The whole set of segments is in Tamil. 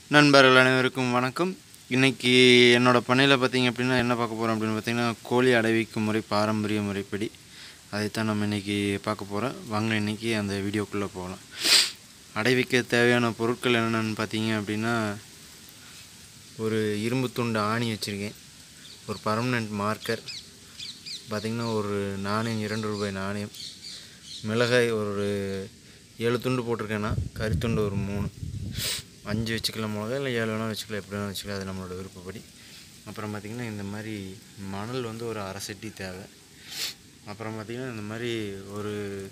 நண்பர்கள் அனைவருக்கும் வணக்கம் இன்றைக்கி என்னோடய பண்ணையில் பார்த்தீங்க அப்படின்னா என்ன பார்க்க போகிறோம் அப்படின்னு பார்த்தீங்கன்னா கோழி அடைவிக்கும் முறை பாரம்பரிய முறைப்படி அதைத்தான் நம்ம இன்றைக்கி பார்க்க போகிறோம் வாங்க இன்றைக்கி அந்த வீடியோக்குள்ளே போகலாம் அடைவிக்க தேவையான பொருட்கள் என்னென்னு பார்த்தீங்க அப்படின்னா ஒரு இரும்பு துண்டு ஆணி வச்சுருக்கேன் ஒரு பர்மனெண்ட் மார்க்கர் பார்த்திங்கன்னா ஒரு நாணயம் இரண்டு ரூபாய் நாணயம் மிளகாய் ஒரு ஏழு துண்டு போட்டிருக்கேன்னா கறித்துண்டு ஒரு மூணு அஞ்சு வச்சுக்கலாம் மிளகா இல்லை ஏழு வேணால் வச்சுக்கலாம் எப்படி வேணால் வச்சுக்கலாம் அது நம்மளோட விருப்பப்படி அப்புறம் பார்த்திங்கன்னா இந்த மாதிரி மணல் வந்து ஒரு அரை செட்டி தேவை அப்புறம் பார்த்திங்கன்னா இந்த மாதிரி ஒரு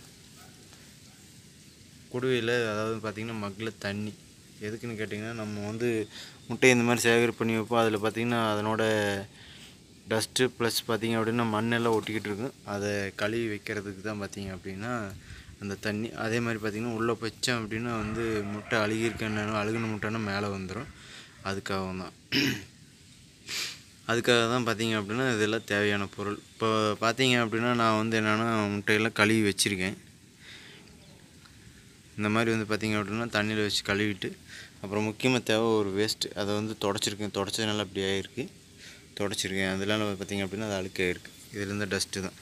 குடுவையில் அதாவது பார்த்திங்கன்னா மக்கில் தண்ணி எதுக்குன்னு கேட்டிங்கன்னா நம்ம வந்து முட்டையை இந்த மாதிரி சேகரிப்பு பண்ணி வைப்போம் அதில் பார்த்திங்கன்னா அதனோட டஸ்ட்டு ப்ளஸ் பார்த்திங்க அப்படின்னா மண்ணெல்லாம் ஒட்டிக்கிட்டு இருக்கும் அதை கழுவி வைக்கிறதுக்கு தான் பார்த்திங்க அப்படின்னா அந்த தண்ணி அதே மாதிரி பார்த்திங்கன்னா உள்ளே வச்சோம் அப்படின்னா வந்து முட்டை அழுகியிருக்கேன்னு அழுகுன முட்டைன்னா மேலே வந்துடும் அதுக்காக தான் அதுக்காக தான் பார்த்திங்க அப்படின்னா இதெல்லாம் தேவையான பொருள் இப்போ பார்த்தீங்க அப்படின்னா நான் வந்து என்னென்னா முட்டையெல்லாம் கழுவி வச்சுருக்கேன் இந்த மாதிரி வந்து பார்த்திங்க அப்படின்னா தண்ணியில் வச்சு கழுவிட்டு அப்புறம் முக்கியமாக தேவை ஒரு வேஸ்ட்டு அதை வந்து தொடச்சிருக்கேன் தொடச்சதுனால அப்படி ஆகிருக்கு தொடச்சிருக்கேன் அதெல்லாம் பார்த்திங்க அப்படின்னா அது அழுக்காயிருக்கு இதுலேருந்து டஸ்ட்டு தான்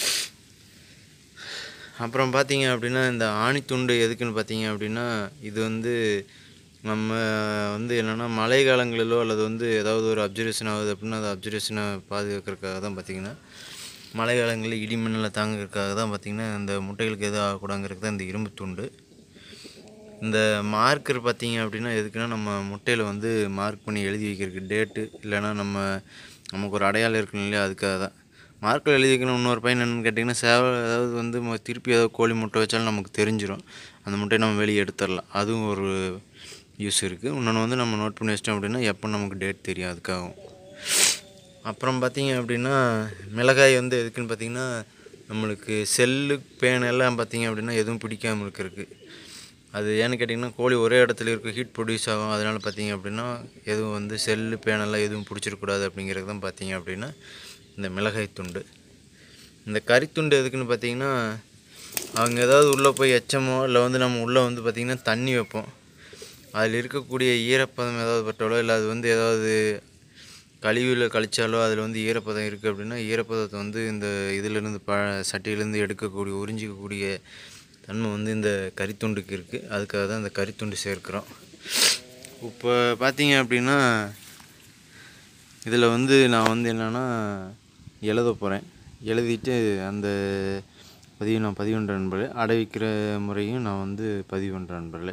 அப்புறம் பார்த்தீங்க அப்படின்னா இந்த ஆணித்துண்டு எதுக்குன்னு பார்த்தீங்க அப்படின்னா இது வந்து நம்ம வந்து என்னென்னா மழை காலங்களிலோ அல்லது வந்து ஏதாவது ஒரு அப்சர்வேஷன் ஆகுது அப்படின்னா அந்த அப்சர்வேஷனை பாதுகாக்கிறதுக்காக தான் பார்த்திங்கன்னா மழை காலங்களில் இடி மின்னலை தாங்கிறதுக்காக தான் பார்த்திங்கன்னா இந்த முட்டைகளுக்கு எதுவும் ஆகக்கூடாங்கிறது தான் இந்த இரும்பு துண்டு இந்த மார்க்கர் பார்த்தீங்க அப்படின்னா எதுக்குன்னா நம்ம முட்டையில் வந்து மார்க் பண்ணி எழுதி வைக்கிறதுக்கு டேட்டு இல்லைன்னா நம்ம நமக்கு ஒரு அடையாளம் இருக்கணும் இல்லையா அதுக்காக தான் மார்க்கில் எழுதி வைக்கணும் இன்னொரு பையன் என்னென்னு கேட்டிங்கன்னா சேவை அதாவது வந்து ம- திருப்பி ஏதாவது கோழி முட்டை வச்சாலும் நமக்கு தெரிஞ்சிடும் அந்த முட்டையை நம்ம வெளியே எடுத்துடலாம் அதுவும் ஒரு யூஸ் இருக்குது இன்னொன்று வந்து நம்ம நோட் பண்ணி வச்சிட்டோம் அப்படின்னா எப்போ நமக்கு டேட் தெரியும் அதுக்காகவும் அப்புறம் பார்த்தீங்க அப்படின்னா மிளகாய் வந்து எதுக்குன்னு பார்த்தீங்கன்னா நம்மளுக்கு செல்லு பேன் எல்லாம் பார்த்தீங்க அப்படின்னா எதுவும் பிடிக்காமல் இருக்கிறதுக்கு அது ஏன்னு கேட்டிங்கன்னா கோழி ஒரே இடத்துல இருக்க ஹீட் ப்ரொடியூஸ் ஆகும் அதனால் பார்த்தீங்க அப்படின்னா எதுவும் வந்து செல்லு பேனெல்லாம் எதுவும் பிடிச்சிடக்கூடாது அப்படிங்கிறது தான் பார்த்தீங்க அப்படின்னா இந்த மிளகாய் துண்டு இந்த கறித்துண்டு எதுக்குன்னு பார்த்தீங்கன்னா அவங்க ஏதாவது உள்ளே போய் எச்சமோ இல்லை வந்து நம்ம உள்ளே வந்து பார்த்திங்கன்னா தண்ணி வைப்போம் அதில் இருக்கக்கூடிய ஈரப்பதம் ஏதாவது பட்டாலோ இல்லை அது வந்து ஏதாவது கழிவில் கழிச்சாலோ அதில் வந்து ஈரப்பதம் இருக்குது அப்படின்னா ஈரப்பதத்தை வந்து இந்த இதிலேருந்து ப சட்டியிலேருந்து எடுக்கக்கூடிய உறிஞ்சிக்கக்கூடிய தன்மை வந்து இந்த கறித்துண்டுக்கு இருக்குது அதுக்காக தான் இந்த கறித்துண்டு சேர்க்குறோம் இப்போ பார்த்தீங்க அப்படின்னா இதில் வந்து நான் வந்து என்னென்னா எழுத போகிறேன் எழுதிட்டு அந்த பதிவு நான் பதிவு பண்ணுற நண்பர்களே அடைவிக்கிற முறையும் நான் வந்து பதிவு பண்ணுற நண்பர்களே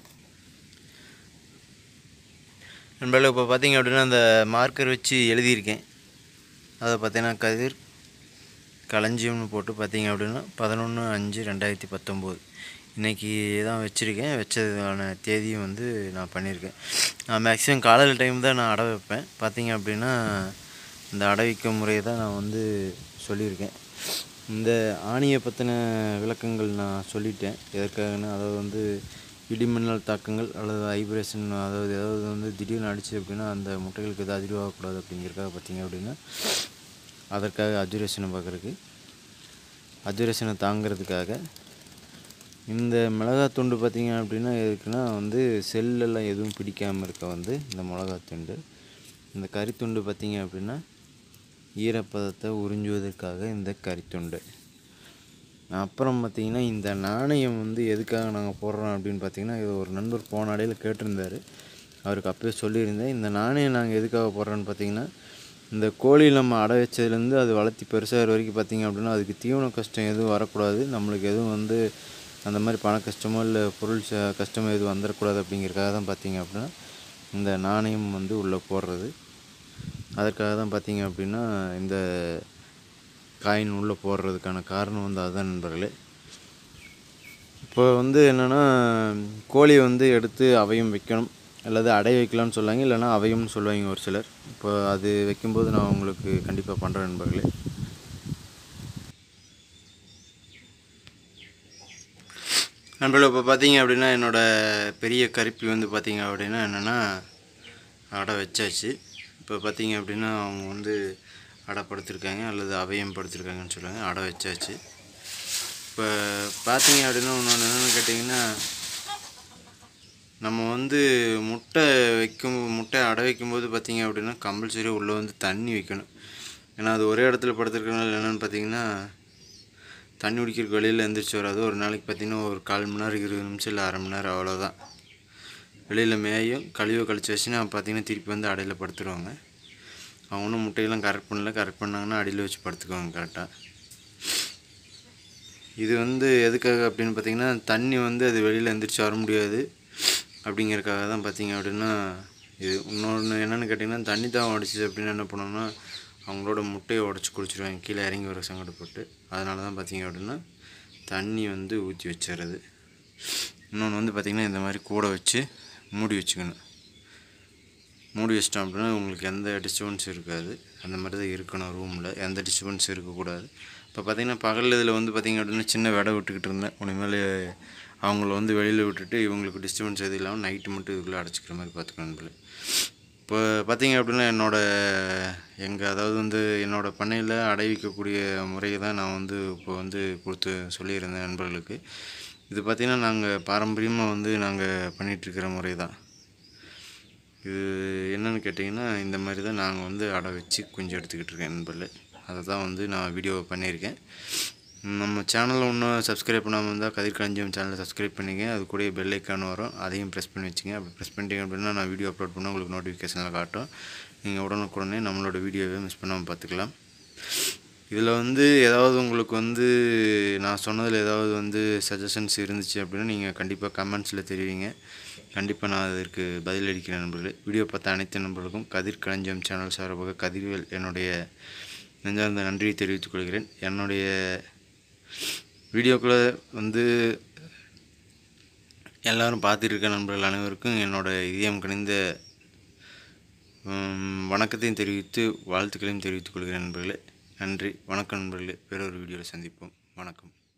நண்பர்களே இப்போ பார்த்தீங்க அப்படின்னா அந்த மார்க்கர் வச்சு எழுதியிருக்கேன் அதை பார்த்தீங்கன்னா கதிர் களஞ்சியம்னு போட்டு பார்த்தீங்க அப்படின்னா பதினொன்று அஞ்சு ரெண்டாயிரத்தி பத்தொம்போது இன்றைக்கி தான் வச்சுருக்கேன் வச்சதுக்கான தேதியும் வந்து நான் பண்ணியிருக்கேன் நான் மேக்ஸிமம் காலையில் டைம் தான் நான் அடை வைப்பேன் பார்த்தீங்க அப்படின்னா இந்த அடை வைக்கும் முறையை தான் நான் வந்து சொல்லியிருக்கேன் இந்த ஆணியை பற்றின விளக்கங்கள் நான் சொல்லிட்டேன் எதற்காகன்னா அதாவது வந்து இடிமின்னல் தாக்கங்கள் அல்லது வைப்ரேஷன் அதாவது ஏதாவது வந்து திடீர்னு அடிச்சு அப்படின்னா அந்த முட்டைகளுக்கு எதாவது அதிர்வாகக்கூடாது அப்படிங்கிறதுக்காக பார்த்தீங்க அப்படின்னா அதற்காக அஜுரேஷனை பார்க்குறதுக்கு அஜுரேஷனை தாங்கிறதுக்காக இந்த மிளகாத்துண்டு பார்த்தீங்க அப்படின்னா எதுக்குன்னா வந்து செல்லெல்லாம் எதுவும் பிடிக்காமல் இருக்க வந்து இந்த மிளகாத்துண்டு இந்த கறித்துண்டு பார்த்தீங்க அப்படின்னா ஈரப்பதத்தை உறிஞ்சுவதற்காக இந்த கறித்துண்டு அப்புறம் பார்த்தீங்கன்னா இந்த நாணயம் வந்து எதுக்காக நாங்கள் போடுறோம் அப்படின்னு பார்த்தீங்கன்னா இது ஒரு நண்பர் போன அடையில் கேட்டிருந்தாரு அவருக்கு அப்பயே சொல்லியிருந்தேன் இந்த நாணயம் நாங்கள் எதுக்காக போடுறோன்னு பார்த்தீங்கன்னா இந்த கோழி நம்ம அடை வச்சதுலேருந்து அது வளர்த்தி பெருசாகிற வரைக்கும் பார்த்தீங்க அப்படின்னா அதுக்கு தீவன கஷ்டம் எதுவும் வரக்கூடாது நம்மளுக்கு எதுவும் வந்து அந்த மாதிரி பண கஷ்டமோ இல்லை பொருள் ச- கஷ்டமோ எதுவும் வந்துடக்கூடாது அப்படிங்கிறதுக்காக தான் பார்த்தீங்க அப்படின்னா இந்த நாணயம் வந்து உள்ளே போடுறது அதற்காக தான் பார்த்தீங்க அப்படின்னா இந்த காயின் உள்ளே போடுறதுக்கான காரணம் வந்து அதுதான் நண்பர்களே இப்போ வந்து என்னென்னா கோழியை வந்து எடுத்து அவையும் வைக்கணும் அல்லது அடை வைக்கலாம்னு சொல்லுவாங்க இல்லைன்னா அவையும்னு சொல்லுவாங்க ஒரு சிலர் இப்போ அது வைக்கும்போது நான் உங்களுக்கு கண்டிப்பாக பண்ணுறேன் நண்பர்களே நண்பர்களே இப்போ பார்த்தீங்க அப்படின்னா என்னோடய பெரிய கருப்பி வந்து பார்த்தீங்க அப்படின்னா என்னென்னா அடை வச்சாச்சு இப்போ பார்த்தீங்க அப்படின்னா அவங்க வந்து அடை படுத்திருக்காங்க அல்லது அவையம் படுத்திருக்காங்கன்னு சொல்லுவாங்க அடை வச்சாச்சு இப்போ பார்த்தீங்க அப்படின்னா இன்னொன்று என்னென்னு கேட்டிங்கன்னா நம்ம வந்து முட்டை வைக்கும் முட்டை அடை வைக்கும்போது பார்த்தீங்க அப்படின்னா கம்பல்சரி உள்ளே வந்து தண்ணி வைக்கணும் ஏன்னா அது ஒரே இடத்துல படுத்துருக்கனால என்னென்னு பார்த்தீங்கன்னா தண்ணி குடிக்கிறதுக்கு வெளியில் எந்திரிச்சு வராது ஒரு நாளைக்கு பார்த்தீங்கன்னா ஒரு கால் மணி நேரம் இருபது நிமிஷம் இல்லை அரை மணி நேரம் அவ்வளோதான் வெளியில் மேயும் கழிவை கழிச்சு வச்சுன்னா பார்த்தீங்கன்னா திருப்பி வந்து அடையில் படுத்துருவாங்க அவங்க ஒன்றும் முட்டையெல்லாம் கரெக்ட் பண்ணல கரெக்ட் பண்ணாங்கன்னா அடியில் வச்சு படுத்துக்குவாங்க கரெக்டாக இது வந்து எதுக்காக அப்படின்னு பார்த்தீங்கன்னா தண்ணி வந்து அது வெளியில் எந்திரிச்சு வர முடியாது அப்படிங்கிறதுக்காக தான் பார்த்தீங்க அப்படின்னா இது இன்னொன்று என்னென்னு கேட்டிங்கன்னா தண்ணி தான் உடச்சிது அப்படின்னு என்ன பண்ணோம்னா அவங்களோட முட்டையை உடச்சி குடிச்சிருவாங்க கீழே இறங்கி வர சங்கடப்பட்டு அதனால தான் பார்த்தீங்க அப்படின்னா தண்ணி வந்து ஊற்றி வச்சிடுறது இன்னொன்று வந்து பார்த்திங்கன்னா இந்த மாதிரி கூடை வச்சு மூடி வச்சுக்கணும் மூடி வச்சிட்டோம் அப்படின்னா உங்களுக்கு எந்த டிஸ்டர்பன்ஸ் இருக்காது அந்த மாதிரி தான் இருக்கணும் ரூமில் எந்த டிஸ்டர்பன்ஸ் இருக்கக்கூடாது இப்போ பார்த்தீங்கன்னா பகல் இதில் வந்து பார்த்திங்க அப்படின்னா சின்ன விடை விட்டுக்கிட்டு இருந்தேன் உனிமேல் அவங்கள வந்து வெளியில் விட்டுட்டு இவங்களுக்கு டிஸ்டர்பன்ஸ் எதுவும் இல்லாமல் நைட்டு மட்டும் இதுக்குள்ளே அடைச்சிக்கிற மாதிரி பார்த்துக்கணும் போல இப்போ பார்த்தீங்க அப்படின்னா என்னோடய எங்கள் அதாவது வந்து என்னோடய பண்ணையில் அடைவிக்கக்கூடிய முறையை தான் நான் வந்து இப்போ வந்து கொடுத்து சொல்லியிருந்தேன் நண்பர்களுக்கு இது பார்த்திங்கன்னா நாங்கள் பாரம்பரியமாக வந்து நாங்கள் பண்ணிகிட்ருக்கிற முறை தான் இது என்னன்னு கேட்டிங்கன்னா இந்த மாதிரி தான் நாங்கள் வந்து அடை வச்சு குஞ்சு எடுத்துக்கிட்டு இருக்கேன் நண்பர்களே அதை தான் வந்து நான் வீடியோ பண்ணியிருக்கேன் நம்ம சேனலில் இன்னும் சப்ஸ்கிரைப் பண்ணாமல் இருந்தால் கதிர் களஞ்சியம் சேனலை சப்ஸ்கிரைப் பண்ணிங்க அது கூட பெல் ஐக்கான் வரும் அதையும் ப்ரெஸ் பண்ணி வச்சுங்க அப்படி ப்ரெஸ் பண்ணிட்டீங்க அப்படின்னா நான் வீடியோ அப்லோட் பண்ணால் உங்களுக்கு நோட்டிஃபிகேஷனில் காட்டும் நீங்கள் உடனுக்குடனே நம்மளோட வீடியோவை மிஸ் பண்ணாமல் பார்த்துக்கலாம் இதில் வந்து ஏதாவது உங்களுக்கு வந்து நான் சொன்னதில் ஏதாவது வந்து சஜஷன்ஸ் இருந்துச்சு அப்படின்னா நீங்கள் கண்டிப்பாக கமெண்ட்ஸில் தெரிவிங்க கண்டிப்பாக நான் அதற்கு பதிலளிக்கிறேன் நண்பர்களே வீடியோ பார்த்த அனைத்து நண்பர்களுக்கும் கதிர் களஞ்சியம் சேனல் சார்பாக கதிர்வேல் என்னுடைய நெஞ்சார்ந்த நன்றியை தெரிவித்துக் கொள்கிறேன் என்னுடைய வீடியோக்களை வந்து எல்லாரும் பார்த்துட்டு இருக்க நண்பர்கள் அனைவருக்கும் என்னோடய இதயம் கணிந்த உம், வணக்கத்தையும் தெரிவித்து வாழ்த்துக்களையும் தெரிவித்துக் கொள்கிறேன் நண்பர்களே நன்றி வணக்கம் நண்பர்களே வேறொரு வீடியோவில் சந்திப்போம் வணக்கம்